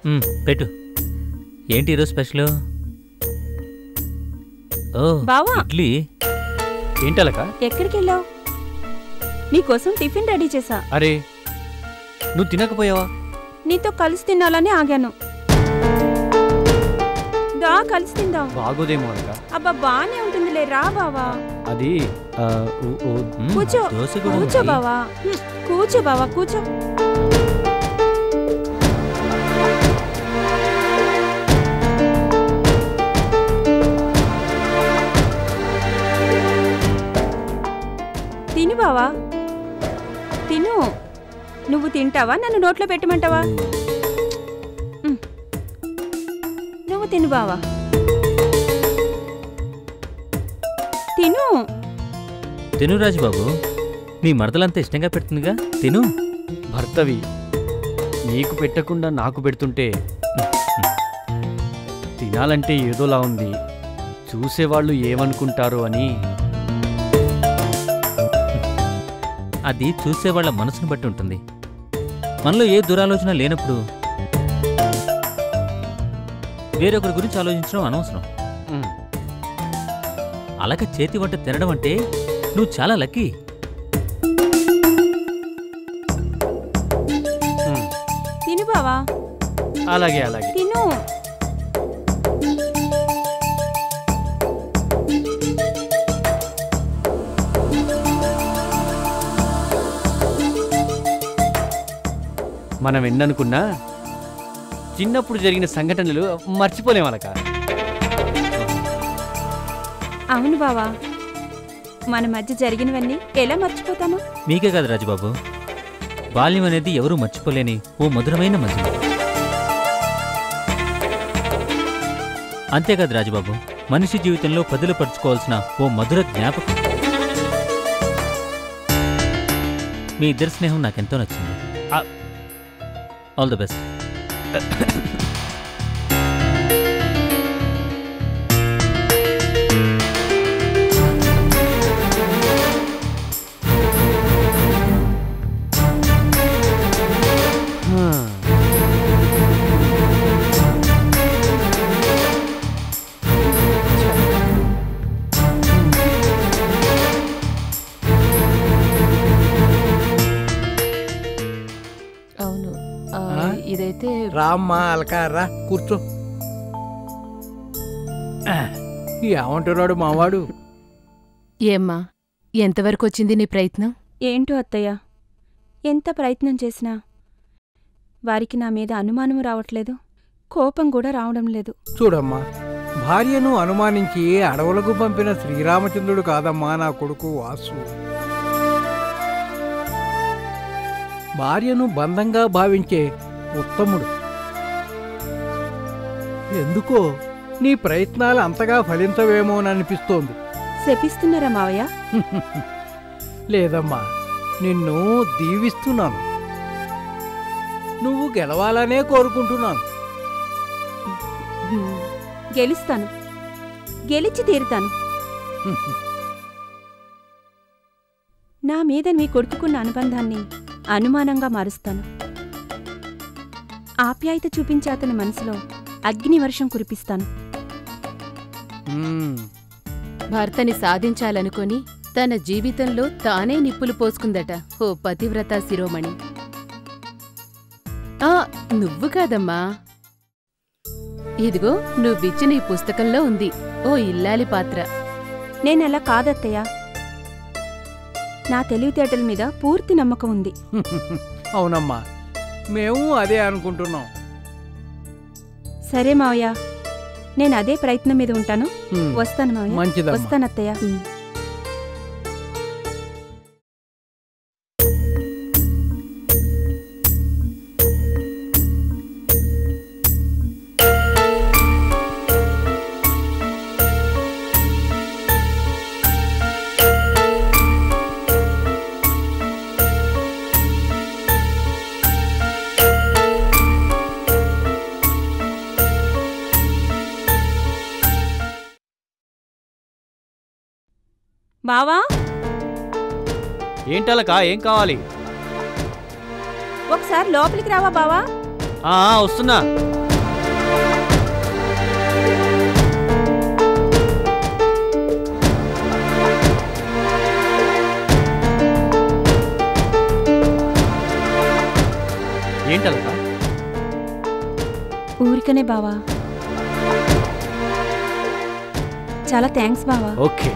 మ్, పెట్టు ఏంటి ఈరోజు స్పెషల్ ఓ బావా. ఇడ్లీ ఏంటలక ఎక్కడికి వెళ్ళావు నీకోసం టిఫిన్ రెడీ చేశా అరే నువ్వు తినకపోయావా నీతో కలిసి తినాలని ఆగాను దా కలిసి తిందాం బాగోదేమో అలక అబ్బా బానే ఉంటుందిలే రా బావా అది ఆ, ఓ- ఓ- మ్, కూర్చో. దోశ కూడా కూర్చో ఉంది. బావా హ్మ్, కూర్చో బావా కూర్చో తిను బావా తిను నువ్వు తింటావా నన్ను నోట్లో పెట్టమంటావా హ్మ్. నువ్వు తిను బావా తిను తిను రాజుబాబు మీ మరదలంతా ఇష్టంగా పెడుతుందిగా తిను భర్తవి నీకు పెట్టకుండా నాకు పెడుతుంటే తినాలంటే ఏదోలా ఉంది చూసేవాళ్ళు ఏమనుకుంటారో అని అది చూసేవాళ్ళ మనసును బట్టి ఉంటుంది మనలో ఏ దురాలోచన లేనప్పుడు వేరొకరి గురించి ఆలోచించడం అనవసరం మ్, అలక చేతి వంట తినడం అంటే నువ్వు చాలా లక్కీ మ్, తిను బావా అలాగే అలాగే తిను మనం ఎన్ననుకున్నా చిన్నప్పుడు జరిగిన సంఘటనలు మర్చిపోలేం అలక అవును బావా మన మధ్య జరిగినవన్నీ ఎలా మర్చిపోతాను మీకే కాదు రాజుబాబు బాల్యం అనేది ఎవరూ మర్చిపోలేని ఓ మధురమైన మధ్య అంతేకాదు రాజుబాబు మనిషి జీవితంలో పదులు పరుచుకోవాల్సిన ఓ మధుర జ్ఞాపకం మీ ఇద్దరి స్నేహం నాకెంతో నచ్చింది ఆల్ ది బెస్ట్ అవును ఆ, ఆ? ఇదైతే రామ్మా అలకా రా కూర్చో ఆ, ఏమంటున్నాడు మావాడు ఏమ్మా ఎంతవరకు వచ్చింది నీ ప్రయత్నం ఏంటో అత్తయ్య ఎంత ప్రయత్నం చేసినా వారికి నా మీద అనుమానం రావట్లేదు కోపం కూడా రావడం లేదు చూడమ్మా భార్యను అనుమానించి అడవులకు పంపిన శ్రీరామచంద్రుడు కాదమ్మా నా కొడుకు వాసు భార్యను బంధంగా భావించే ఉత్తముడు ఎందుకో నీ ప్రయత్నాలు అంతగా ఫలించవేమోననిపిస్తోంది శపిస్తున్నారా మావయ్య లేదమ్మా నిన్ను దీవిస్తున్నాను నువ్వు గెలవాలనే కోరుకుంటున్నాను హ్మ్. గెలుస్తాను గెలిచి తీరుతాను నా మీద మీ కొడుకుకున్న అనుబంధాన్ని అనుమానంగా మారుస్తాను ఆప్యాయత చూపించే అతని మనసులో అగ్ని వర్షం కురిపిస్తాను మ్మ్. భర్తని సాధించాలనుకొని తన జీవితంలో తానే నిప్పులు పోసుకుందట ఓ పతివ్రత శిరోమణి ఆ నువ్వు కాదమ్మా ఇదిగో నువ్విచ్చిన ఈ పుస్తకంలో ఉంది ఓ ఇల్లాలి పాత్ర నేనలా కాదత్తయ్య నా తెలివితేటల మీద పూర్తి నమ్మకం ఉంది అవునమ్మా మేము అదే అనుకుంటున్నాం సరే మావయ్య నేను అదే ప్రయత్నం మీద ఉంటాను మ్మ్. వస్తాను మావయ్య మంచిదమ్మా వస్తానత్తయ్య బావా ఏంటలక ఏం కావాలి ఒకసారి లోపలికి రావా బావా ఆ, ఆ, వస్తున్నా ఏంటలక ఊరికనే బావా చాలా థ్యాంక్స్ బావా ఓకే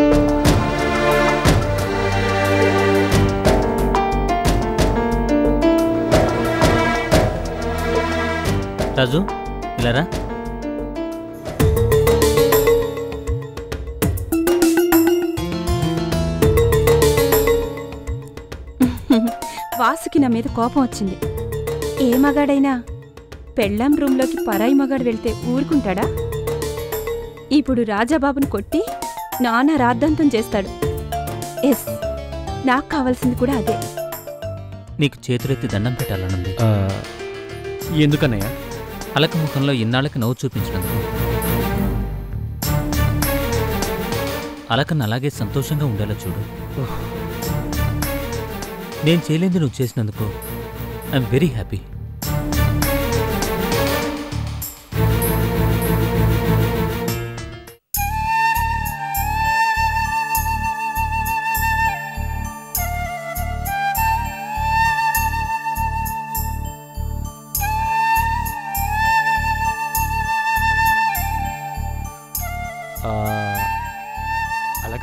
రాజు ఇలా రా వాసుకి నా మీద కోపం వచ్చింది ఏ మగాడైనా పెళ్ళాం రూంలోకి పరాయి మగాడు వెళ్తే ఊరుకుంటాడా ఇప్పుడు రాజాబాబుని కొట్టి నాన్న రాద్ధాంతం చేస్తాడు ఎస్ నాకు కావాల్సింది కూడా అదే నీకు చేతులెత్తి దండం పెట్టాలనుంది ఆ, ఎందుకన్నయ్య అలక ముఖంలో ఇన్నాళ్ళకి నవ్వు చూపించినందుకు అలకను అలాగే సంతోషంగా ఉండేలా చూడు నేను చేయలేంది నువ్వు చేసినందుకు ఐఎమ్ వెరీ హ్యాపీ ఆ, అలక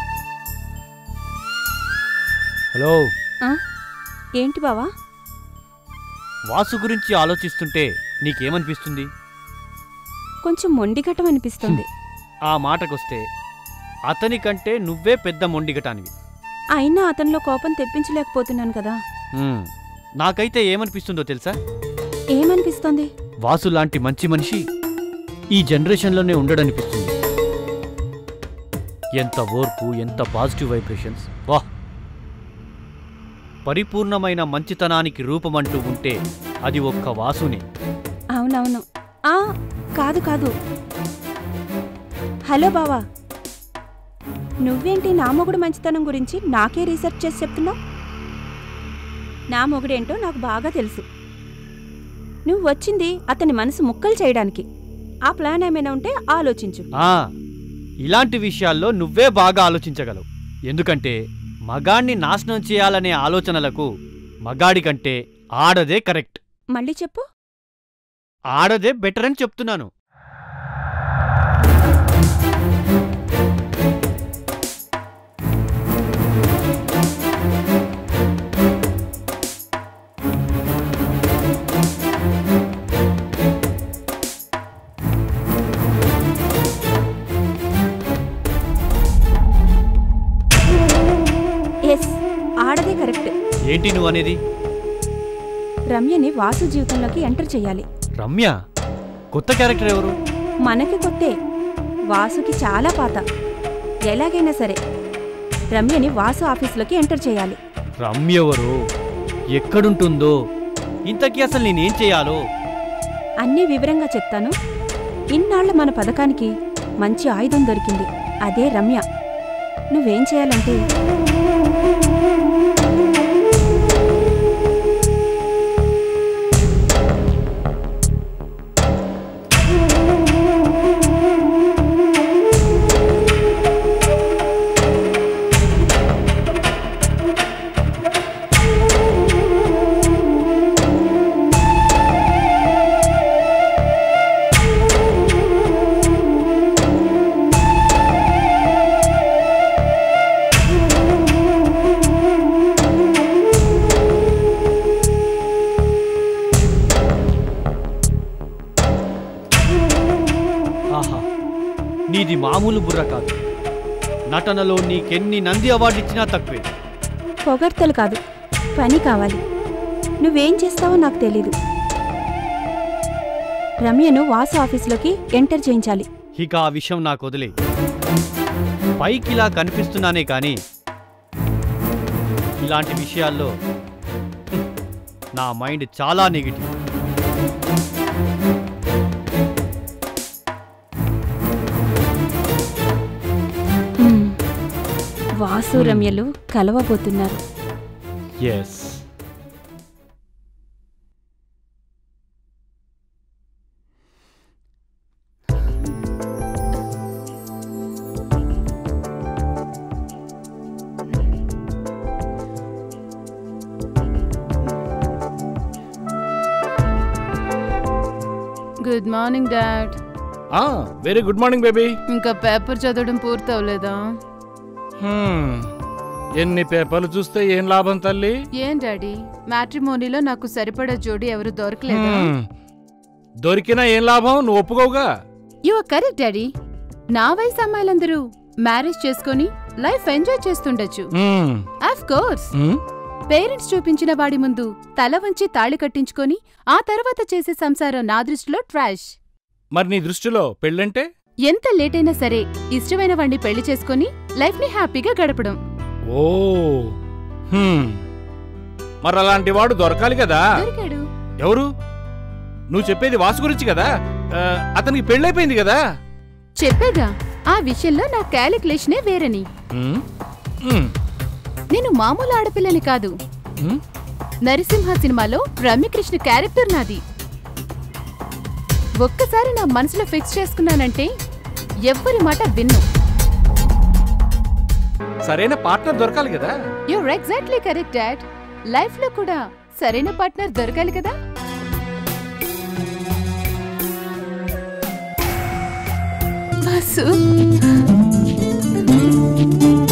హలో ఏంటి బావా వాసు గురించి ఆలోచిస్తుంటే నీకేమనిపిస్తుంది కొంచెం మొండిఘటం అనిపిస్తుంది ఆ మాటకొస్తే అతని కంటే నువ్వే పెద్ద మొండిగటానివి అయినా అతనిలో కోపం తెప్పించలేకపోతున్నాను కదా ఉమ్, నాకైతే ఏమనిపిస్తుందో తెలుసా ఏమనిపిస్తోంది వాసు లాంటి మంచి మనిషి ఈ జనరేషన్లోనే ఉండడనిపిస్తుంది ఎంత ఓర్పు ఎంత పాజిటివ్ వైబ్రేషన్స్ వాహ్ పరిపూర్ణమైన మంచితనానికి రూపమంటూ ఉంటే అది ఒక్క వాసునే అవునవును ఆ కాదు కాదు హలో బావా నువ్వేంటి నా మొగుడు మంచితనం గురించి నాకే రీసెర్చ్ చేసి చెప్తున్నావు నా మొగుడేంటో నాకు బాగా తెలుసు నువ్వు వచ్చింది అతని మనసు ముక్కలు చేయడానికి ఆ ప్లాన్ ఏమైనా ఉంటే ఆలోచించు ఆ ఇలాంటి విషయాల్లో నువ్వే బాగా ఆలోచించగలవు ఎందుకంటే మగాణ్ణి నాశనం చేయాలనే ఆలోచనలకు మగాడి కంటే ఆడదే కరెక్ట్ మళ్ళీ చెప్పు ఆడదే బెటర్ అని చెప్తున్నాను ఎస్ ఆడదే కరెక్ట్ ఏంటి నువ్వు అనేది రమ్యని వాసు జీవితంలోకి ఎంటర్ చెయ్యాలి రమ్య కొత్త క్యారెక్టర్ ఎవరు మనకి కొత్తే వాసుకి చాలా పాత ఎలాగైనా సరే రమ్యని వాసు ఆఫీసులోకి ఎంటర్ చేయాలి రమ్య ఎవరు ఎక్కడుంటుందో ఇంతకీ అసలు నేనేం చేయాలో అన్నీ వివరంగా చెప్తాను ఇన్నాళ్ల మన పథకానికి మంచి ఆయుధం దొరికింది అదే రమ్య నువ్వేం చేయాలంటే ఆహా నీది మామూలు బుర్ర కాదు నటనలో నీకెన్ని నంది అవార్డు ఇచ్చినా తక్కువే పొగడ్తలు కాదు పని కావాలి నువ్వేం చేస్తావో నాకు తెలీదు రమ్యను వాసు ఆఫీసులోకి ఎంటర్ చేయించాలి ఇక ఆ విషయం నాకు వదిలే పైకిలా కనిపిస్తున్నానే కానీ ఇలాంటి విషయాల్లో హ్మ్, నా మైండ్ చాలా నెగిటివ్ మ్మ్. వాసు రమ్యలు కలవబోతున్నారు ఎస్ గుడ్ మార్నింగ్ డాడ్ ఆ వెరీ గుడ్ మార్నింగ్ బేబీ ఇంకా పేపర్ చదవడం పూర్తి అవ్వలేదా ఎన్ని పేపర్లు చూస్తే ఏం లాభం తల్లి ఏం డాడీ మ్యాట్రిమోనీలో నాకు సరిపడా జోడి ఎవరు దొరకలేదా హ్మ్. దొరికినా ఏం లాభం నువ్వు ఒప్పుకోవుగా యు ఆర్ కరెక్ట్ డాడీ నా వయసు అమ్మాయిలందరూ మ్యారేజ్ చేసుకొని లైఫ్ ఎంజాయ్ చేస్తుండొచ్చు హ్మ్. ఆఫ్ కోర్స్ హ్మ్? పేరెంట్స్ చూపించిన వాడి ముందు తల వంచి తాళి కట్టించుకొని ఆ తర్వాత చేసే సంసారం నా దృష్టిలో ట్రాష్ మరి నీ దృష్టిలో పెళ్ళంటే ఎంత లేట్ అయినా సరే ఇష్టమైన వాడిని పెళ్లి చేసుకొని లైఫ్ ని హ్యాపీగా గడపడం ఓ హ్మ్. మరి అలాంటి వాడు దొరకాలి కదా దొరికాడు ఎవరు నువ్వు చెప్పేది వాసు గురించి కదా ఆ, అతనికి పెళ్ళైపోయింది కదా చెప్పేగా ఆ విషయంలో నా క్యాలిక్యులేషనే వేరని హ్మ్? హ్మ్. నేను మామూలు ఆడపిల్లని కాదు హ్మ్? నరసింహ సినిమాలో రమ్యకృష్ణ క్యారెక్టర్ నాది ఒక్కసారి నా మనసులో ఫిక్స్ చేసుకున్నానంటే ఎవ్వరి మాట విన్ను సరైన పార్ట్నర్ దొరకాలి కదా you're exactly correct dad life లో కూడా సరైన పార్ట్నర్ దొరకాలి కదా వాసు